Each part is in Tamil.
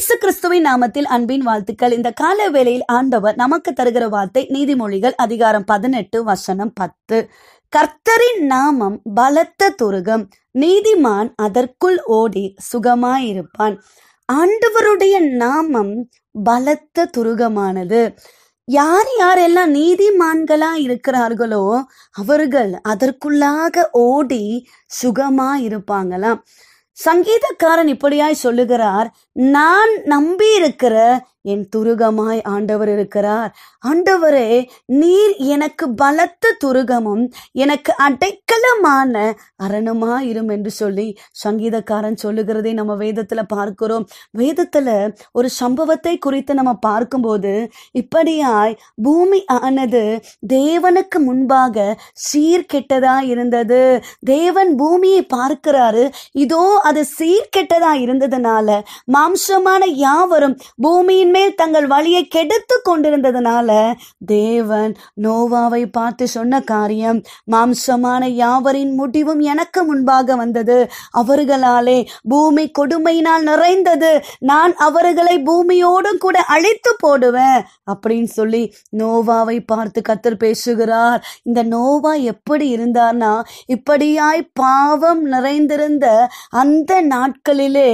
இயேசு கிறிஸ்துவின் நாமத்தில் அன்பின் வாழ்த்துக்கள் இந்த கால வேளையில் ஆண்டவர் நமக்கு தருகிற வார்த்தை நீதிமொழிகள் அதிகாரம் பதினெட்டு வசனம் பத்து கர்த்தரின் நாமம் பலத்த துருகம் நீதிமான் அதற்குள் ஓடி சுகமாயிருப்பான் ஆண்டவருடைய நாமம் பலத்த துருகமானது யார் யாரெல்லாம் நீதிமான்களா இருக்கிறார்களோ அவர்கள் அதற்குள்ளாக ஓடி சுகமா இருப்பாங்களாம் சங்கீதக்காரன் இப்படியாய் சொல்லுகிறார் நான் நம்பி இருக்கிற என் துருகமாய் ஆண்டவர் இருக்கிறார் ஆண்டவரே நீர் எனக்கு பலத்த துருகமும் எனக்கு அடைக்கலமான அரணுமாயிரும் என்று சொல்லி சங்கீதக்காரன் சொல்லுகிறதை நம்ம வேதத்துல பார்க்கிறோம் வேதத்துல ஒரு சம்பவத்தை குறித்து நம்ம பார்க்கும்போது இப்படியாய் பூமி ஆனது தேவனுக்கு முன்பாக சீர்கெட்டதா இருந்தது தேவன் பூமியை பார்க்கிறாரு இதோ அது சீர்கெட்டதா இருந்ததுனால மாம்சமான யாவரும் பூமியின் மேல் தங்கள் வழியை கெடுத்து கொண்டிருந்ததுனால தேவன் நோவாவை பார்த்து சொன்ன காரியம் மாம்சமான யாவரின் முடிவும் எனக்கு முன்பாக வந்தது அவர்களாலே பூமி கொடுமையினால் நிறைந்தது நான் அவர்களை பூமியோடும் கூட அழித்து போடுவேன் அப்படின்னு சொல்லி நோவாவை பார்த்து கத்தர் பேசுகிறார் இந்த நோவா எப்படி இருந்தார்னா இப்படியாய் பாவம் நிறைந்திருந்த அந்த நாட்களிலே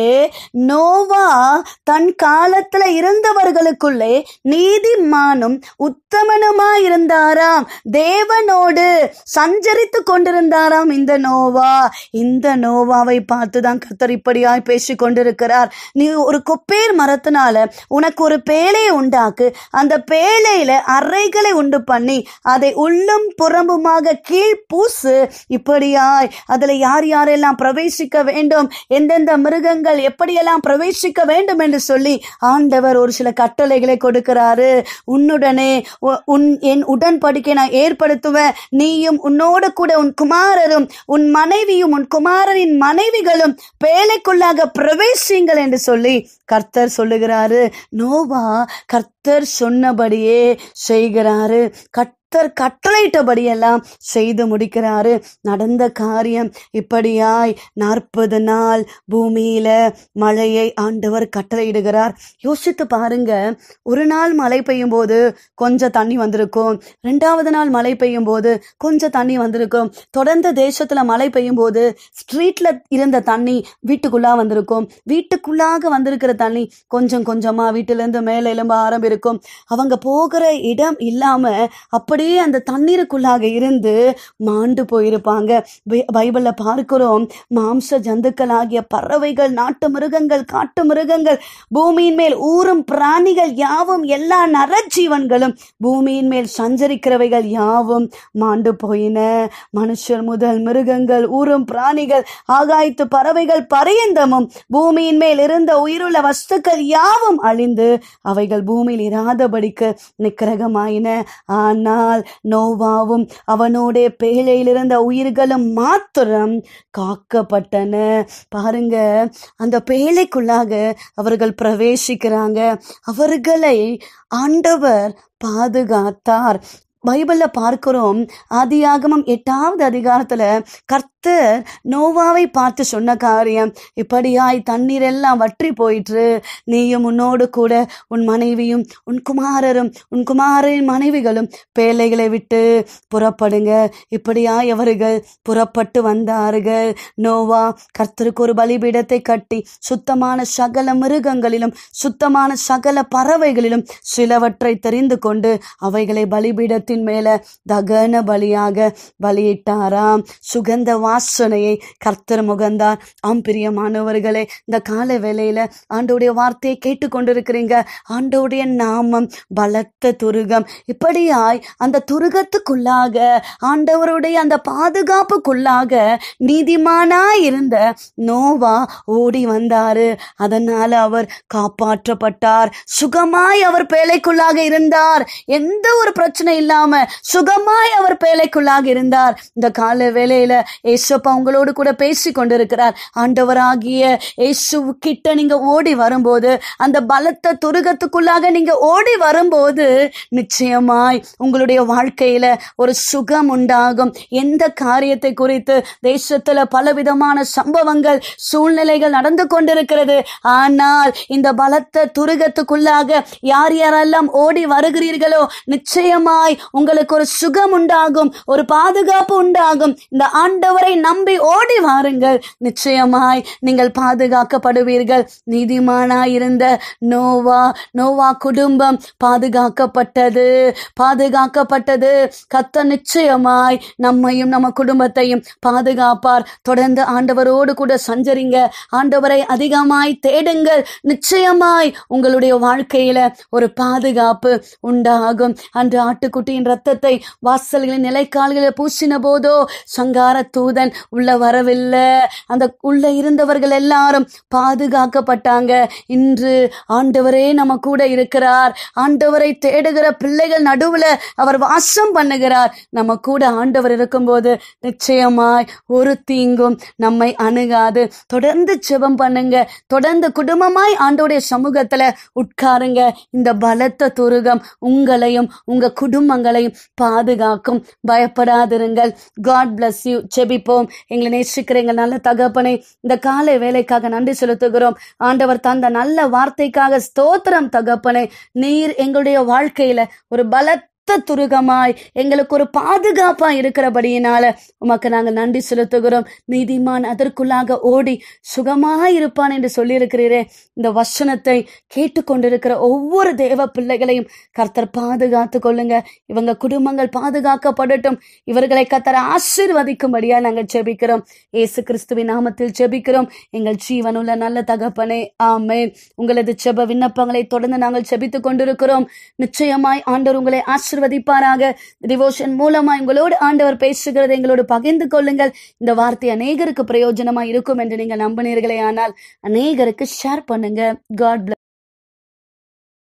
நோவா தன் காலத்துல இருந்தவர்களுக்குள்ளே நீதிமானும் உத்தமனுமா இருந்தாராம் தேவனோடு சஞ்சரித்து கொண்டிருந்தாராம் இந்த நோவா இந்த நோவாவை பார்த்துதான் கத்தர் இப்படியாய் பேசி கொண்டிருக்கிறார் நீ ஒரு கொப்பேர் மரத்தினால உனக்கு ஒரு பேழையை உண்டாக்கு அந்த பேழையில அறைகளை உண்டு பண்ணி அதை உள்ளும் புறம்புமாக கீழ் பூசு இப்படியாய் அதுல யார் யாரெல்லாம் பிரவேசிக்க வேண்டும் எந்தெந்த மிருகங்கள் எப்படியெல்லாம் பிரவேசிக்க வேண்டும் என்று சொல்லி ஆண்டவர் ஒரு சில கட்டளைகளை கொடுக்கிறாரு உன்னுடனே உ- உன் என் உடன்படிக்கை நான் ஏற்படுத்துவேன் நீயும் உன்னோடு கூட உன் குமாரரும் உன் மனைவியும் உன் குமாரரின் மனைவிகளும் பேழைக்குள்ளாக பிரவேசிங்கள் என்று சொல்லி கர்த்தர் சொல்லுகிறாரு நோவா கர்த்தர் சொன்னபடியே செய்கிறாரு கர்த்தர் கட்டளையிட்டபடியெல்லாம் செய்து முடிக்கிறாரு நடந்த காரியம் இப்படியாய் நாற்பது நாள் பூமியில மழையை ஆண்டவர் கட்டளையிடுகிறார் யோசித்து பாருங்க ஒரு நாள் மழை பெய்யும் போது கொஞ்சம் தண்ணி வந்திருக்கும் ரெண்டாவது நாள் மழை பெய்யும் போது கொஞ்சம் தண்ணி வந்திருக்கும் தொடர்ந்து தேசத்துல மழை பெய்யும் போது ஸ்ட்ரீட்ல இருந்த தண்ணி வீட்டுக்குள்ளா வந்திருக்கும் வீட்டுக்குள்ளாக வந்திருக்கிற தண்ணி கொஞ்சம் கொஞ்சமா வீட்டுல இருந்து மேல எலும்ப ஆரம்பிருக்கும் அவங்க போகிற இடம் இல்லாம அப்படியே அந்த தண்ணீருக்குள்ளாக இருந்து மாண்டு போயிருப்பாங்க பை- பைபிள்ல பார்க்கிறோம் மாம்ச ஜந்துக்கள் ஆகிய பறவைகள் நாட்டு மிருகங்கள் காட்டு மிருகங்கள் பூமியின் மேல் ஊறும் பிராணிகள் யாவும் எல்லா நரஜீவன்களும் பூமியின் மேல் சஞ்சரிக்கிறவைகள் யாவும் மாண்டு போயின மனுஷர் முதல் மிருகங்கள் ஊறும் பிராணிகள் ஆகாயத்து பறவைகள் பரியந்தமும் பூமியின் மேல் இருந்த உயிருள்ள வஸ்துக்கள் யாவும் அழிந்து அவைகள் பூமியில் இராதபடிக்கு நிக்கிரகமாயின ஆனால் நோவாவும் அவனோட பேழையில் இருந்த உயிர்களும் மாத்திரம் காக்கப்பட்டன பாருங்க அந்த பேழைக்குள்ளாக அவர்கள் பிரவேசிக்கிறாங்க அவர்களை ஆண்டவர் பாதுகாத்தார் பைபிள்ல பார்க்கிறோம் ஆதியாகமம் எட்டாவது அதிகாரத்துல கர்த்தர் நோவாவை பார்த்து சொன்ன காரியம் இப்படியாய் தண்ணீர் எல்லாம் வற்றி போயிற்று நீயும் உன்னோடு கூட உன் மனைவியும் உன் குமாரரும் உன் குமாரின் மனைவிகளும் பேழைகளை விட்டு புறப்படுங்க இப்படியாய் அவர்கள் புறப்பட்டு வந்தார்கள் நோவா கர்த்தருக்கு ஒரு பலிபீடத்தை கட்டி சுத்தமான சகல மிருகங்களிலும் சுத்தமான சகல பறவைகளிலும் சிலவற்றை தெரிந்து கொண்டு அவைகளை பலிபீடத்தின் மேல தகன பலியாக பலியிட்டாராம் சுகந்த வாசனையை கர்த்தர் முகந்தார் ஆம் பிரியமானவர்களே இந்த கால வேளையில ஆண்டோடைய வார்த்தையை கேட்டுக்கொண்டிருக்கிறீங்க ஆண்டோடைய நாமம் பலத்த துருகம் இப்படியாய் அந்த துருகத்துக்குள்ளாக ஆண்டவருடைய அந்த பாதுகாப்புக்குள்ளாக நீதிமானாய் இருந்த நோவா ஓடி வந்தாரு அதனால அவர் காப்பாற்றப்பட்டார் சுகமாய் அவர் பேழைக்குள்ளாக இருந்தார் எந்த ஒரு பிரச்சனை இல்லாம இல்லாம சுகமாய் அவர் பேலைக்குள்ளாக இருந்தார் இந்த கால வேளையில ஏசப்பா உங்களோடு கூட பேசி கொண்டிருக்கிறார் ஆண்டவராகிய இயேசு கிட்ட நீங்க ஓடி வரும்போது அந்த பலத்த துருகத்துக்குள்ளாக நீங்க ஓடி வரும்போது நிச்சயமாய் உங்களுடைய வாழ்க்கையில ஒரு சுகம் உண்டாகும் எந்த காரியத்தை குறித்து தேசத்துல பலவிதமான சம்பவங்கள் சூழ்நிலைகள் நடந்து கொண்டிருக்கிறது ஆனால் இந்த பலத்த துருகத்துக்குள்ளாக யார் யாரெல்லாம் ஓடி வருகிறீர்களோ நிச்சயமாய் உங்களுக்கு ஒரு சுகம் உண்டாகும் ஒரு பாதுகாப்பு உண்டாகும் இந்த ஆண்டவரை நம்பி ஓடி வாருங்கள் நிச்சயமாய் நீங்கள் பாதுகாக்கப்படுவீர்கள் நீதிமானாய் இருந்த நோவா நோவா குடும்பம் பாதுகாக்கப்பட்டது பாதுகாக்கப்பட்டது கத்த நிச்சயமாய் நம்மையும் நம்ம குடும்பத்தையும் பாதுகாப்பார் தொடர்ந்து ஆண்டவரோடு கூட சஞ்சரிங்க ஆண்டவரை அதிகமாய் தேடுங்கள் நிச்சயமாய் உங்களுடைய வாழ்க்கையில ஒரு பாதுகாப்பு உண்டாகும் அன்று ஆட்டுக்குட்டியின் ரத்தத்தை வாசல்களின் நிலைக்கால்களில் பூசின போதோ சங்கார தூதன் உள்ள வரவில்லை அந்த உள்ள இருந்தவர்கள் எல்லாரும் பாதுகாக்கப்பட்டாங்க இன்று ஆண்டவரே நம்ம கூட இருக்கிறார் ஆண்டவரை தேடுகிற பிள்ளைகள் நடுவுல அவர் வாசம் பண்ணுகிறார் நம்ம கூட ஆண்டவர் இருக்கும்போது நிச்சயமாய் ஒரு தீங்கும் நம்மை அணுகாது தொடர்ந்து ஜெபம் பண்ணுங்க தொடர்ந்து குடும்பமாய் ஆண்டோடைய சமூகத்துல உட்காருங்க இந்த பலத்த துருகம் உங்களையும் உங்க குடும்பங்களையும் பாதுகாக்கும் பயப்படாதிருங்கள் காட் bless யூ செபிப்போம் எங்களை நேசிக்கிற எங்கள் நல்ல தகப்பனை இந்த காலை வேலைக்காக நன்றி செலுத்துகிறோம் ஆண்டவர் தந்த நல்ல வார்த்தைக்காக ஸ்தோத்திரம் தகப்பனை நீர் எங்களுடைய வாழ்க்கையில ஒரு பலத்த துருகமாய் எங்களுக்கு ஒரு பாதுகாப்பா இருக்கிறபடியினால உமக்கு நாங்கள் நன்றி செலுத்துகிறோம் நீதிமான் அதற்குள்ளாக ஓடி சுகமாய் இருப்பான் என்று சொல்லியிருக்கிறீரே இந்த வசனத்தை கேட்டுக்கொண்டிருக்கிற ஒவ்வொரு தேவ பிள்ளைகளையும் கர்த்தர் பாதுகாத்து கொள்ளுங்க இவங்க குடும்பங்கள் பாதுகாக்கப்படட்டும் இவர்களை கர்த்தர் ஆசீர்வதிக்கும்படியா நாங்கள் ஜெபிக்கிறோம் இயேசு கிறிஸ்துவின் நாமத்தில் ஜெபிக்கிறோம் எங்கள் ஜீவனுள்ள நல்ல தகப்பனே ஆமென் உங்களது ஜெப விண்ணப்பங்களை தொடர்ந்து நாங்கள் ஜெபித்துக் கொண்டிருக்கிறோம் நிச்சயமாய் ஆண்டவர் உங்களை ஆசிர்வதிப்பாராக டிவோஷன் மூலமா உங்களோடு ஆண்டவர் பேசுகிறது எங்களோடு பகிர்ந்து கொள்ளுங்கள் இந்த வார்த்தை அநேகருக்கு பிரயோஜனமா இருக்கும் என்று நீங்கள் நம்பினீர்களே ஆனால் அநேகருக்கு ஷேர் பண்ணுங்க காட்